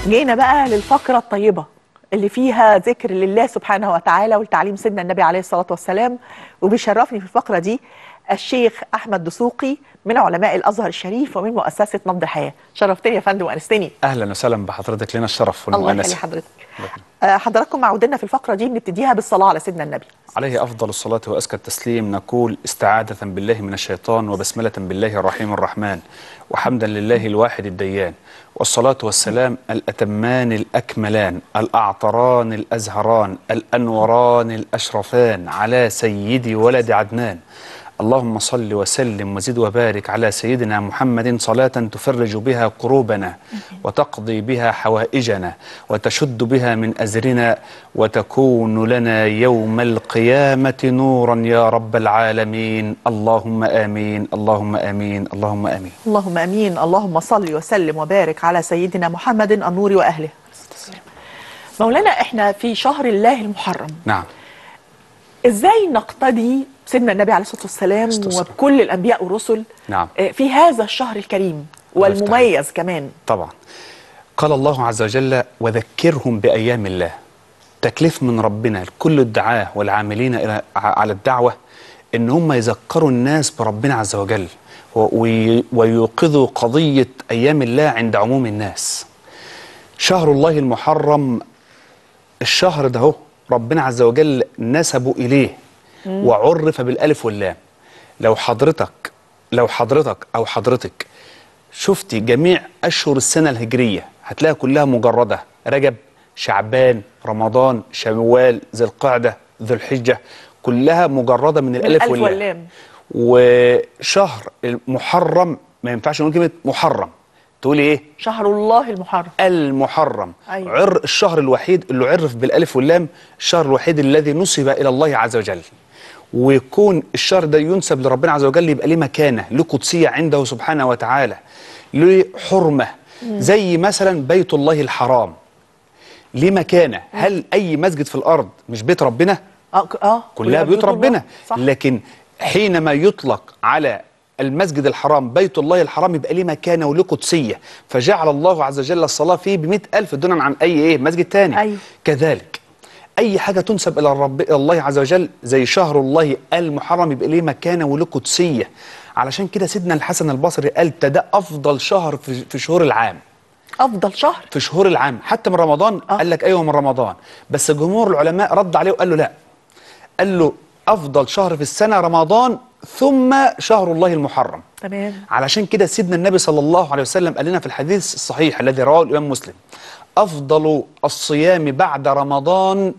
جينا بقى للفقرة الطيبة اللي فيها ذكر لله سبحانه وتعالى والتعليم سيدنا النبي عليه الصلاة والسلام وبيشرفني في الفقرة دي الشيخ أحمد دسوقي من علماء الأزهر الشريف ومن مؤسسة نبض حياة شرفتني يا فندم وأنستني اهلا وسهلا بحضرتك لنا الشرف الله يخلي والمؤانسه حضرتك آه، حضراتكم معودنا في الفقرة دي بنبتديها بالصلاة على سيدنا النبي عليه افضل الصلاه وازكى التسليم نقول استعاذه بالله من الشيطان وبسمله بالله الرحيم الرحمن وحمدا لله الواحد الديان والصلاه والسلام الاتمان الاكملان الاعطران الازهران الانوران الاشرفان على سيد ولد عدنان اللهم صل وسلم وزد وبارك على سيدنا محمد صلاة تفرج بها كروبنا وتقضي بها حوائجنا وتشد بها من أزرنا وتكون لنا يوم القيامة نورا يا رب العالمين اللهم آمين اللهم آمين اللهم آمين اللهم امين اللهم صل وسلم وبارك على سيدنا محمد النور واهله مولانا احنا في شهر الله المحرم نعم ازاي نقتدي سيدنا النبي عليه الصلاه والسلام الصلاة والسلام. وبكل الانبياء والرسل نعم. آه، في هذا الشهر الكريم الله يفتح والمميز كمان طبعا قال الله عز وجل وذكرهم بأيام الله تكليف من ربنا لكل الدعاة والعاملين إلى- على الدعوة إن هم يذكروا الناس بربنا عز وجل و- وي- ويوقظوا قضية أيام الله عند عموم الناس شهر الله المحرم الشهر ده هو ربنا عز وجل نسبه إليه وعرف بالألف واللام لو حضرتك لو حضرتك أو حضرتك شفتي جميع أشهر السنة الهجرية هتلاقي كلها مجردة رجب شعبان رمضان شوال ذي القعدة ذو الحجة كلها مجردة من الألف الألف واللام واللام. وشهر المحرم ما ينفعش نقول كلمة محرم تقولي إيه؟ شهر الله المحرم المحرم أيوة. عر الشهر الوحيد اللي عرف بالالف واللام الشهر الوحيد الذي نسب الى الله عز وجل ويكون الشهر ده ينسب لربنا عز وجل يبقى ليه مكانه له قدسيه عنده سبحانه وتعالى له حرمه زي مثلا بيت الله الحرام ليه مكانه هل اي مسجد في الارض مش بيت ربنا اه ك- اه كلها بيوت الله. ربنا صح لكن حينما يطلق على المسجد الحرام بيت الله الحرام يبقى ليه مكانه وله قدسيه فجعل الله عز وجل الصلاه فيه ب ألف دونا عن اي ايه مسجد تاني أيوة. كذلك اي حاجه تنسب الى الرب إلى الله عز وجل زي شهر الله المحرم يبقى ليه مكانه وله قدسيه علشان كده سيدنا الحسن البصري قال ده ده افضل شهر في في شهور العام افضل شهر في شهور العام حتى من رمضان آه. قال لك ايوه من رمضان بس جمهور العلماء رد عليه وقال له لا قال له افضل شهر في السنه رمضان ثم شهر الله المحرم تمام علشان كده سيدنا النبي صلى الله عليه وسلم قال لنا في الحديث الصحيح الذي رواه الامام مسلم افضل الصيام بعد رمضان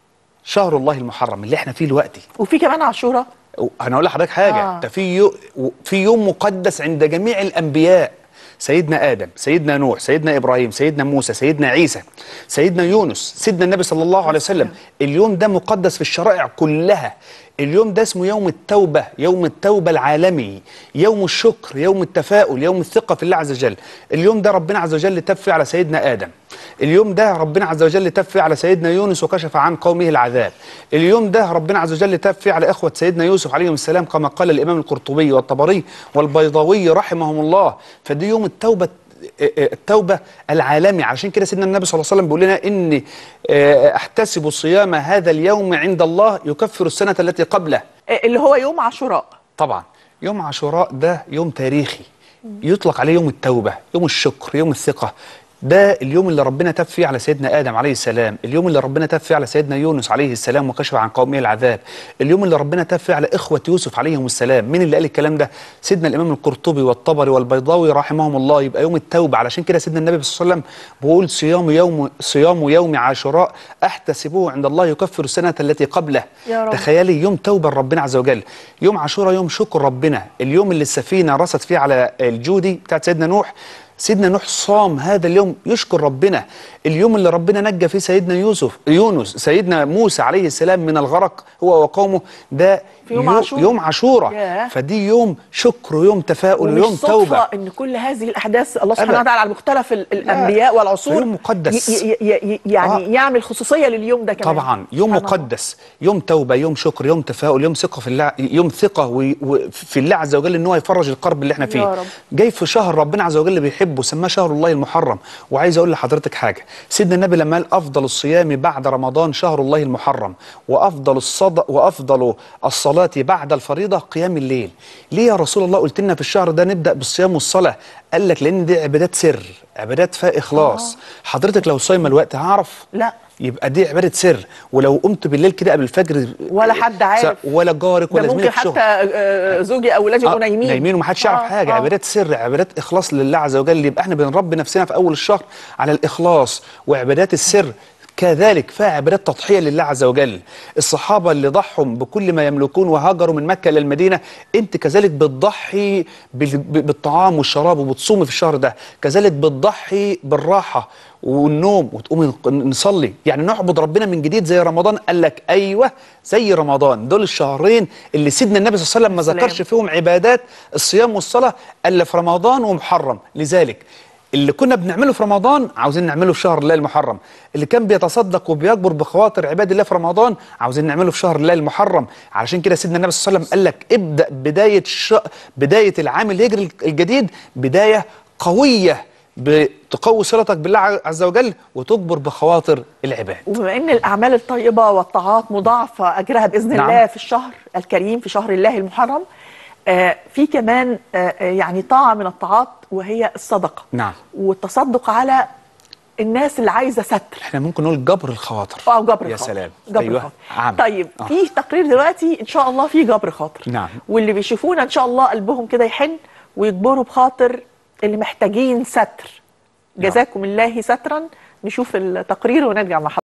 شهر الله المحرم اللي احنا فيه دلوقتي وفي كمان عاشوراء انا اقول لحضرتك حاجه آه. ده في يو في يوم مقدس عند جميع الانبياء سيدنا ادم سيدنا نوح سيدنا ابراهيم سيدنا موسى سيدنا عيسى سيدنا يونس سيدنا النبي صلى الله عليه وسلم اليوم ده مقدس في الشرائع كلها اليوم ده اسمه يوم التوبة يوم التوبة العالمي يوم الشكر يوم التفاؤل يوم الثقة في الله عز وجل اليوم ده ربنا عز وجل تب فيه على سيدنا آدم اليوم ده ربنا عز وجل تب فيه على سيدنا يونس وكشف عن قومه العذاب اليوم ده ربنا عز وجل تب فيه على إخوة سيدنا يوسف عليهم السلام كما قال الإمام القرطبي والطبري والبيضاوي رحمهم الله فدي يوم التوبة التوبة العالمي عشان كده سيدنا النبي صلى الله عليه وسلم بيقول لنا إني آه، أحتسب صيام هذا اليوم عند الله يكفر السنة التي قبله آه، اللي هو يوم عاشوراء طبعا يوم عاشوراء ده يوم تاريخي يطلق عليه يوم التوبة يوم الشكر يوم الثقة ده اليوم اللي ربنا تاب فيه على سيدنا آدم عليه السلام اليوم اللي ربنا تاب فيه على سيدنا يونس عليه السلام وكشف عن قومه العذاب اليوم اللي ربنا تاب فيه على إخوة يوسف عليهم السلام مين اللي قال الكلام ده سيدنا الإمام القرطبي والطبري والبيضاوي رحمهم الله يبقى يوم التوبة علشان كده سيدنا النبي صلى الله عليه وسلم بيقول صيام يوم صيام يوم عاشوراء أحتسبه عند الله يكفر السنة التي قبله يا رب. تخيلي يوم توبة ربنا عز وجل يوم عاشوراء يوم شكر ربنا اليوم اللي السفينة رست فيه على الجودي بتاعت سيدنا نوح سيدنا نوح صام هذا اليوم يشكر ربنا اليوم اللي ربنا نجى فيه سيدنا يوسف يونس سيدنا موسى عليه السلام من الغرق هو وقومه ده في يوم عاشوراء. يوم عاشوراء ياه. فدي يوم شكر ويوم تفاؤل ومش ويوم صدفة توبه ان كل هذه الاحداث الله سبحانه أبدا. وتعالى على مختلف ال- الانبياء والعصور يوم مقدس. ي- ي- ي- يعني آه. يعمل خصوصيه لليوم ده كمان طبعا يوم سبحان الله. مقدس يوم توبه يوم شكر يوم تفاؤل يوم ثقه في الله يوم ثقه و- و- في الله عز وجل ان هو يفرج الكرب اللي احنا يا فيه رب. جاي في شهر ربنا عز وجل بيحبه سماه شهر الله المحرم وعايز اقول لحضرتك حاجه سيدنا النبي لما قال افضل الصيام بعد رمضان شهر الله المحرم وافضل الصدق وافضل الصلاه بعد الفريضه قيام الليل ليه يا رسول الله قلت لنا في الشهر ده نبدا بالصيام والصلاه قال لك لان دي عبادات سر عبادات فيها اخلاص حضرتك لو صايمه الوقت هعرف لا يبقى دي عباده سر ولو قمت بالليل كده قبل الفجر ولا حد عارف. ولا جارك ده ولا ممكن زميلك في حتى الشغل آه، زوجي او ولادي يبقوا آه، نايمين نايمين ومحدش يعرف آه، حاجه آه. عبادات سر عبادات اخلاص لله عز وجل يبقى احنا بنربي نفسنا في اول الشهر على الاخلاص وعبادات السر كذلك فيها عبادات تضحيه لله عز وجل الصحابه اللي ضحوا بكل ما يملكون وهاجروا من مكه الى المدينه انت كذلك بتضحي بال- ب- بالطعام والشراب وبتصومي في الشهر ده كذلك بتضحي بالراحه والنوم وتقومي نصلي يعني نعبد ربنا من جديد زي رمضان قال لك ايوه زي رمضان دول الشهرين اللي سيدنا النبي صلى الله عليه وسلم ما سلام. ذكرش فيهم عبادات الصيام والصلاه الا في رمضان ومحرم لذلك اللي كنا بنعمله في رمضان عاوزين نعمله في شهر الله المحرم اللي كان بيتصدق وبيكبر بخواطر عباد الله في رمضان عاوزين نعمله في شهر الله المحرم علشان كده سيدنا النبي صلى الله عليه وسلم قال لك ابدا بدايه ش... بدايه العام الهجري الجديد بدايه قويه بتقوي صلتك بالله عز وجل وتجبر بخواطر العباد وبما ان الاعمال الطيبه والطاعات مضاعفه اجرها باذن نعم. الله في الشهر الكريم في شهر الله المحرم آه في كمان آه آه، يعني طاعه من الطاعات وهي الصدقه نعم. والتصدق على الناس اللي عايزه ستر احنا ممكن نقول جبر الخواطر اه جبر يا خاطر. سلام جبر أيوة. خاطر عام. طيب آه. في تقرير دلوقتي ان شاء الله في جبر خاطر نعم. واللي بيشوفونا ان شاء الله قلبهم كده يحن ويجبروا بخاطر اللي محتاجين ستر جزاكم الله سترا نشوف التقرير ونرجع مع حضرتك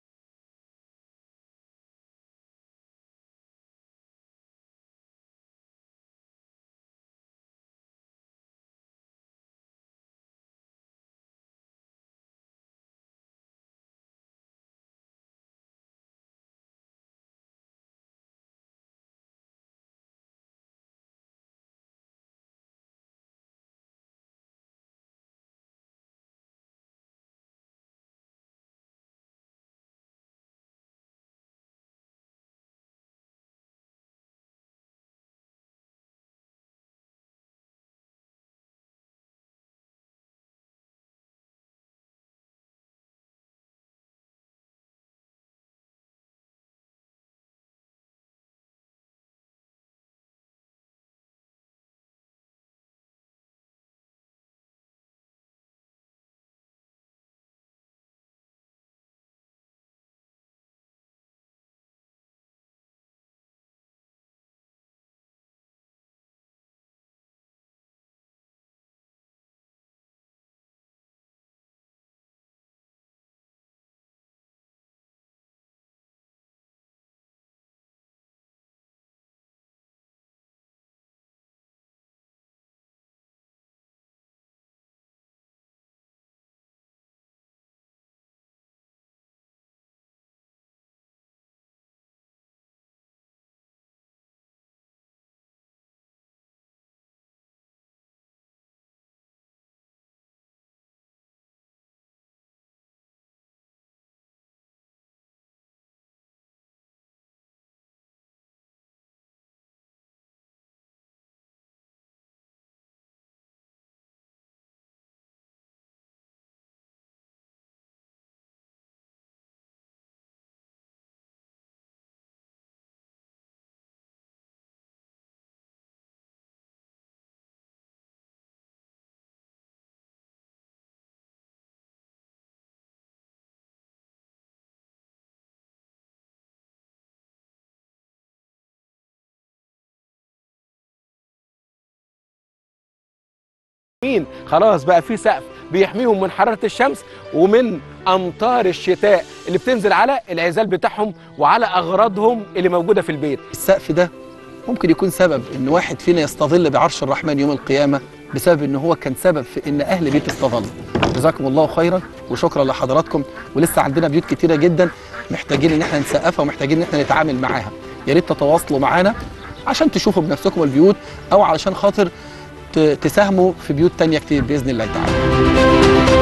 مين خلاص بقى في سقف بيحميهم من حرارة الشمس ومن أمطار الشتاء اللي بتنزل على العزال بتاعهم وعلى أغراضهم اللي موجودة في البيت السقف ده ممكن يكون سبب ان واحد فينا يستظل بعرش الرحمن يوم القيامه بسبب ان هو كان سبب في ان اهل بيت استظلوا جزاكم الله خيرا وشكرا لحضراتكم ولسه عندنا بيوت كتيره جدا محتاجين ان احنا نسقفها ومحتاجين ان احنا نتعامل معاها يا ريت تتواصلوا معانا عشان تشوفوا بنفسكم البيوت او علشان خاطر ت- تساهموا في بيوت تانية كتير باذن الله تعالى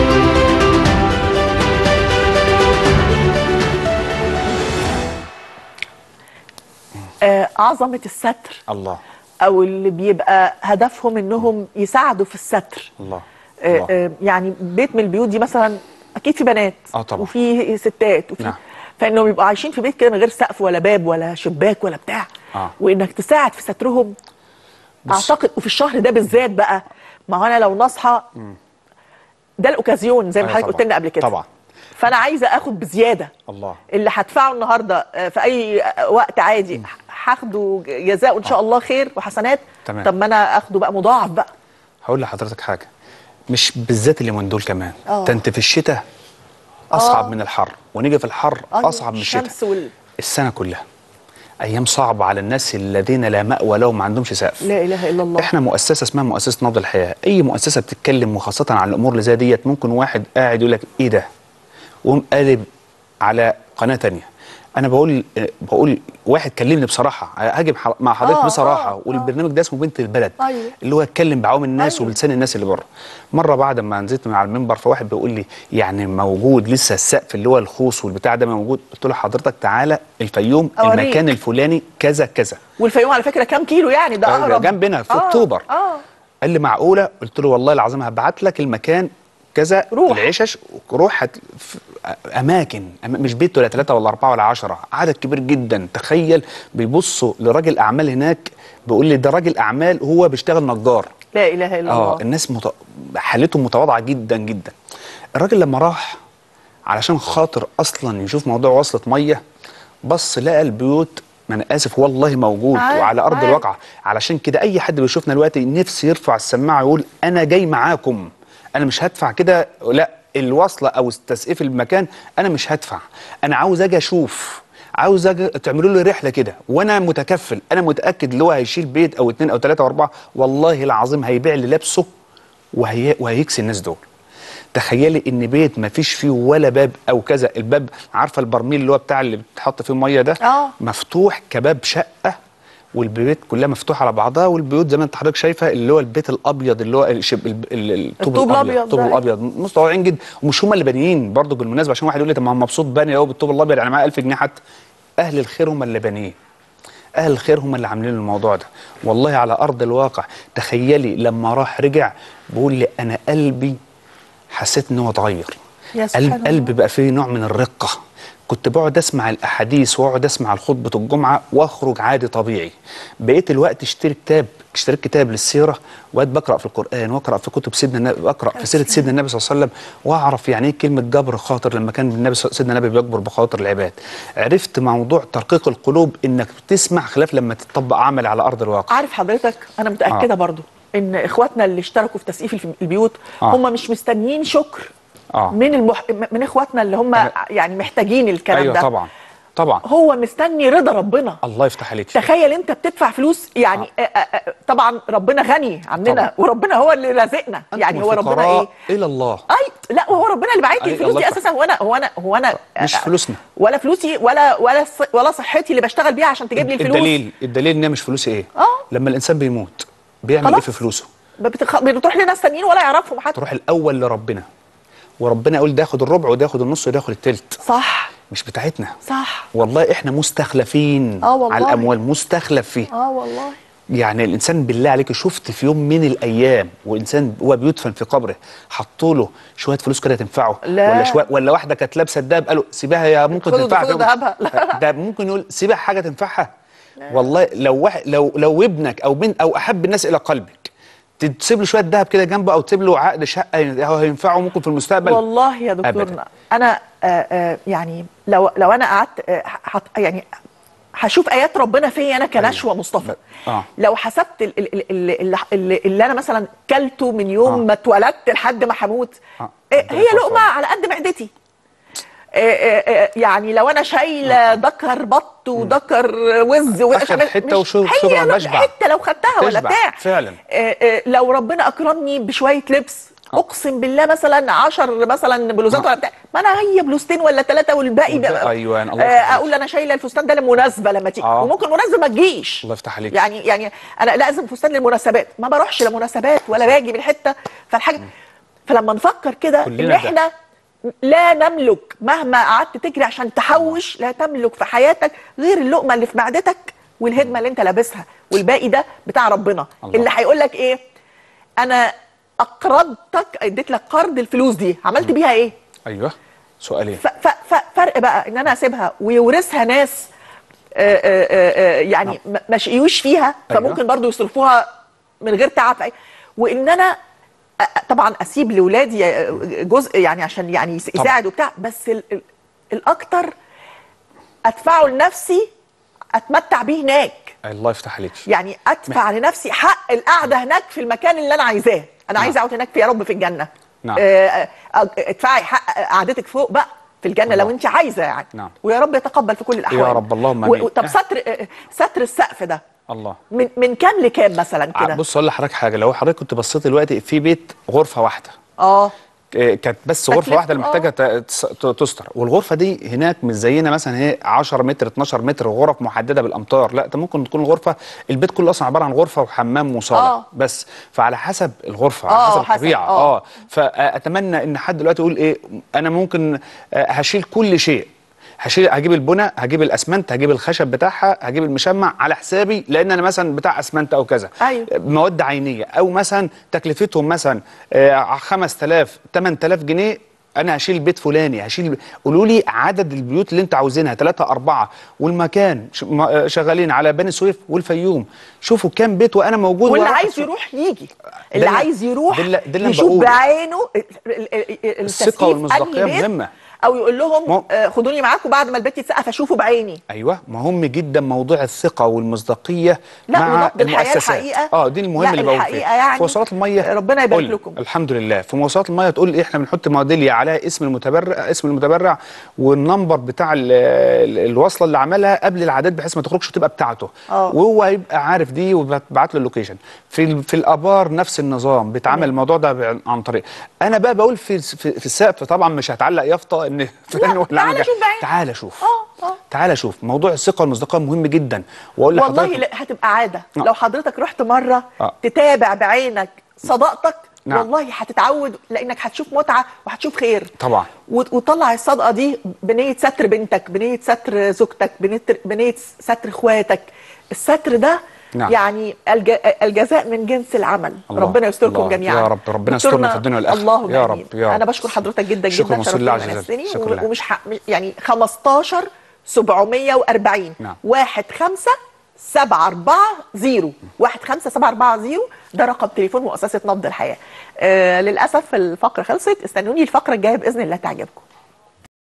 آه عظمه الستر الله او اللي بيبقى هدفهم انهم يساعدوا في الستر الله آه الله آه يعني بيت من البيوت دي مثلا اكيد في بنات آه طبعا. وفي ستات وفي نعم. فانهم يبقوا عايشين في بيت كده من غير سقف ولا باب ولا شباك ولا بتاع آه. وانك تساعد في سترهم بص. اعتقد وفي الشهر ده بالذات بقى ما هو انا لو نصحى ده الاوكازيون زي ما أيوة حضرتك طبعاً. قلت لنا قبل كده طبعا فانا عايزه اخد بزياده الله اللي هدفعه النهارده آه، في اي آه، وقت عادي هاخده جزاء ان شاء الله خير وحسنات تمام. طب ما انا اخده بقى مضاعف بقى هقول لحضرتك حاجه مش بالذات اليومين دول كمان آه. ده انت في الشتاء اصعب آه. من الحر ونيجي في الحر أيوة، اصعب من الشتاء الشمس وال... السنه كلها ايام صعبه على الناس الذين لا مأوى لهم ما عندهمش سقف لا اله الا الله احنا مؤسسه اسمها مؤسسه نبض الحياه اي مؤسسه بتتكلم وخاصه عن الامور اللي زي ديت ممكن واحد قاعد يقول لك ايه ده وقوم قالب على قناه تانية انا بقول بقول واحد كلمني بصراحه هاجم ح- مع حضرتك آه، بصراحه آه، والبرنامج ده اسمه بنت البلد أيوة. اللي هو يتكلم بعوام الناس أيوة. وبلسان الناس اللي بره مره بعد ما نزلت من على المنبر فواحد بيقول لي يعني موجود لسه السقف اللي هو الخوص والبتاع ده موجود قلت له حضرتك تعالى الفيوم أوريك. المكان الفلاني كذا كذا والفيوم على فكره كام كيلو يعني ده آه، اقرب جنبنا في آه، أكتوبر. اه قال لي معقوله قلت له والله العظيم هبعت لك المكان كذا روح. العشش روح هت... في اماكن أما- مش بيت ولا ثلاثه ولا اربعه ولا عشرة عدد كبير جدا تخيل بيبصوا لراجل اعمال هناك بيقول لي ده راجل اعمال هو بيشتغل نجار لا اله الا اه الله الناس مت... حالتهم متواضعه جدا جدا الراجل لما راح علشان خاطر اصلا يشوف موضوع وصلة ميه بص لقى البيوت ما انا اسف والله موجود عارف، وعلى ارض عارف. الواقع علشان كده اي حد بيشوفنا دلوقتي نفسه يرفع السماعه ويقول انا جاي معاكم انا مش هدفع كده لا الوصله او تسقيف المكان انا مش هدفع انا عاوز اجي اشوف عاوز اجي تعملوا لي رحله كده وانا متكفل انا متاكد اللي هو هيشيل بيت او اتنين او تلاته او اربعه والله العظيم هيبيع اللي لابسه وهي وهيكسي الناس دول تخيلي ان بيت ما فيش فيه ولا باب او كذا الباب عارفه البرميل اللي هو بتاع اللي بتحط فيه الميه ده آه. مفتوح كباب شقه والبيوت كلها مفتوحه على بعضها والبيوت زي ما انت حضرتك شايفه اللي هو البيت الابيض اللي هو الشب ال- ال- الطوب الطوب الابيض الأبيض الطوب ده. الابيض مستوعبين جدا ومش هم اللي بانيين برضه بالمناسبه عشان واحد يقول لي طب ما هو مبسوط باني اهو بالطوب الابيض يعني معاه 1000 جنيه حتى اهل الخير هم اللي بانيين اهل الخير هم اللي عاملين الموضوع ده والله على ارض الواقع تخيلي لما راح رجع بيقول لي انا قلبي حسيت ان هو اتغير يا سبحان قلب قلبي بقى فيه نوع من الرقه كنت بقعد اسمع الاحاديث واقعد اسمع خطبه الجمعه واخرج عادي طبيعي بقيت الوقت اشتري كتاب اشتريت كتاب للسيره وقعد بقرا في القران واقرا في كتب سيدنا النبي بقرا في سيره سيدنا النبي صلى الله عليه وسلم واعرف يعني ايه كلمه جبر خاطر لما كان النبي سيدنا النبي بيجبر بخاطر العباد عرفت موضوع ترقيق القلوب انك تسمع خلاف لما تطبق عمل على ارض الواقع عارف حضرتك انا متاكده آه. برضو ان اخواتنا اللي اشتركوا في تسقيف الف- البيوت آه. هم مش مستنيين شكر آه. من المح... من اخواتنا اللي هم أنا- يعني محتاجين الكلام ايوه ده طبعا طبعا هو مستني رضا ربنا الله يفتح عليك تخيل انت بتدفع فلوس يعني آه. آه آه طبعا ربنا غني عننا طبعا. وربنا هو اللي رازقنا أنتم يعني هو ربنا الفقراء ايه الى الله اي لا وهو ربنا اللي باعت لي أي، الفلوس الله دي يفتح. اساسا هو انا هو انا هو انا مش آه، فلوسنا. ولا فلوسي ولا ولا ص- ولا صحتي اللي بشتغل بيها عشان تجيب لي الفلوس الدليل الدليل ان هي مش فلوس ايه آه. لما الانسان بيموت بيعمل ايه خلاص. في فلوسه بتخ... بتروح لناس تانيين ولا يعرفهم حتى تروح الاول لربنا وربنا يقول ده ياخد الربع وده ياخد النص وده ياخد التلت صح مش بتاعتنا صح والله احنا مستخلفين آه والله. على الاموال مستخلف فيه اه والله يعني الانسان بالله عليك شفت في يوم من الايام وانسان هو بيدفن في قبره حطوا له شويه فلوس كده تنفعه لا. ولا شويه ولا واحده كانت لابسه الدهب قالوا سيبها يا ممكن خدوا- تنفعك خدوا دهبها. لا. ده ممكن يقول سيبها حاجه تنفعها والله لو واحد لو لو ابنك او بنت او احب الناس الى قلبك تسيب له شويه ذهب كده جنبه او تسيب له عقد شقه هو هينفعه ممكن في المستقبل والله يا أبداً. دكتورنا انا آه آه يعني لو لو انا قعدت آه حط يعني هشوف ايات ربنا فيا انا كنشوه مصطفى آه. لو حسبت ال- ال- ال- ال- اللي, اللي انا مثلا كلته من يوم آه. ما اتولدت لحد ما هموت آه. آه ربنا هي يكون في لقمه عونك. على قد معدتي آه، آه، آه، يعني لو انا شايله دكر بط ودكر وز و- آخر مش- حتة وشو- هي شكراً لو- بشبع. حته لو خدتها ولا بتشبع، بتاع فعلاً. آه، آه، لو ربنا اكرمني بشويه لبس اقسم بالله مثلا 10 مثلا بلوزات ولا بتاع ما انا هي بلوستين ولا ثلاثه والباقي والباقي- بقى أيوة، الله آه يفتح عليك. اقول انا شايله الفستان ده للمناسبه لما تيجي آه. وممكن مناسبه ما تجيش الله يفتح عليك يعني يعني انا لازم فستان للمناسبات ما بروحش لمناسبات ولا باجي من حته فالحاجه فلما نفكر كده ان كلنا ده. احنا لا نملك مهما قعدت تجري عشان تحوش لا تملك في حياتك غير اللقمه اللي في معدتك والهدمه اللي انت لابسها والباقي ده بتاع ربنا الله. اللي هيقول لك ايه انا اقرضتك اديت لك قرض الفلوس دي عملت بيها ايه ايوه سؤالين ف- ف- ف- فرق بقى ان انا اسيبها ويورثها ناس آه، آه، آه، يعني ما ما شقيوش فيها أيوة. فممكن برضو يصرفوها من غير تعب أي- وان انا آه، طبعا اسيب لاولادي آه، جزء يعني عشان يعني يس- طبعا. يساعد وبتاع بس ال- ال- الاكتر ادفعه لنفسي اتمتع بيه هناك الله يفتح عليك يعني ادفع لنفسي حق القعده هناك في المكان اللي انا عايزاه انا عايزه اقعد هناك في يا رب في الجنه نعم. آه، آه، ادفعي حق قعدتك فوق بقى في الجنه الله. لو انت عايزه يعني نعم. ويا رب يتقبل في كل الاحوال رب، اللهم و- آمين. و- طب ستر آه، ستر السقف ده الله من من كام لكام مثلا ع- كده بص اقول لحضرتك حاجه لو حضرتك كنت بصيت دلوقتي في بيت غرفه واحده اه إيه، كانت بس غرفه تكلفته، واحده اللي محتاجه ت- تس- ت- تستر والغرفه دي هناك مش زينا مثلا هي 10 متر 12 متر غرف محدده بالامتار لا ده ممكن تكون الغرفه البيت كله اصلا عباره عن غرفه وحمام وصاله آه. بس فعلى حسب الغرفه آه، على حسب حسب، الطبيعه آه. اه فاتمنى ان حد دلوقتي يقول ايه انا ممكن آه، هشيل كل شيء هشيل هجيب البنى هجيب الاسمنت هجيب الخشب بتاعها هجيب المشمع على حسابي لان انا مثلا بتاع اسمنت او كذا أيوة. مواد عينيه او مثلا تكلفتهم مثلا آه، 5000 8000 جنيه انا هشيل بيت فلاني هشيل قولوا لي عدد البيوت اللي انت عاوزينها ثلاثة أربعة والمكان ش- م- آه، شغالين على بني سويف والفيوم شوفوا كام بيت وانا موجود واللي وأروح عايز أسوق. يروح يجي ده اللي اللي- عايز يروح ده اللي- ده اللي أنا يشوف بقوله. بعينه ال- ال- ال- الثقة التسقيف والمصداقية أنهي بيت، مهمة. او يقول لهم مو- آه، خدوني معاكم بعد ما البيت يتسقف اشوفه بعيني ايوه مهم جدا موضوع الثقه والمصداقيه لا مع ونقد الحياة المؤسسات الحقيقة. اه دي المهم لا، اللي بقول الحقيقة فيها يعني في وصلات الميه ربنا يبارك قل- لكم. الحمد لله في وصلات الميه تقول احنا بنحط ميداليه عليها اسم المتبرع اسم المتبرع والنمبر بتاع ال- ال- الوصله اللي عملها قبل العداد بحيث ما تخرجش تبقى بتاعته آه. وهو هيبقى عارف دي وبتبعت له اللوكيشن في ال- في الابار نفس النظام بيتعمل الموضوع ده ب- عن طريق انا بقى بقول في في, في السقف طبعا مش هتعلق يافطه ان فلان ولا تعالى عمل- شوف بعينك. تعالى شوف آه، آه. تعالى شوف موضوع الثقه والمصداقيه مهم جدا واقول والله لحضرتك لا هتبقى عاده آه. لو حضرتك رحت مره آه. تتابع بعينك صداقتك نعم. والله هتتعود لانك هتشوف متعه وهتشوف خير طبعا. وت- وتطلع الصدقه دي بنيه ستر بنتك بنيه ستر زوجتك بنيه بنيه ستر اخواتك الستر ده نعم. يعني الج... الجزاء من جنس العمل الله، ربنا يستركم الله، جميعا يا رب، ربنا دكتورنا، يسترنا في الدنيا والآخرة. اللهم يا آمين. رب، يا رب. انا بشكر حضرتك جدا شكرا جدا مسؤول الله شرفتني عز وجل. ونسيني شكرا لله. ومش ح... يعني 15 740 نعم. واحد خمسة سبعة أربعة زيرو واحد خمسة سبعة أربعة زيرو ده رقم تليفون مؤسسة نبض الحياة آه للأسف الفقرة خلصت استنوني الفقرة الجاية بإذن الله تعجبكم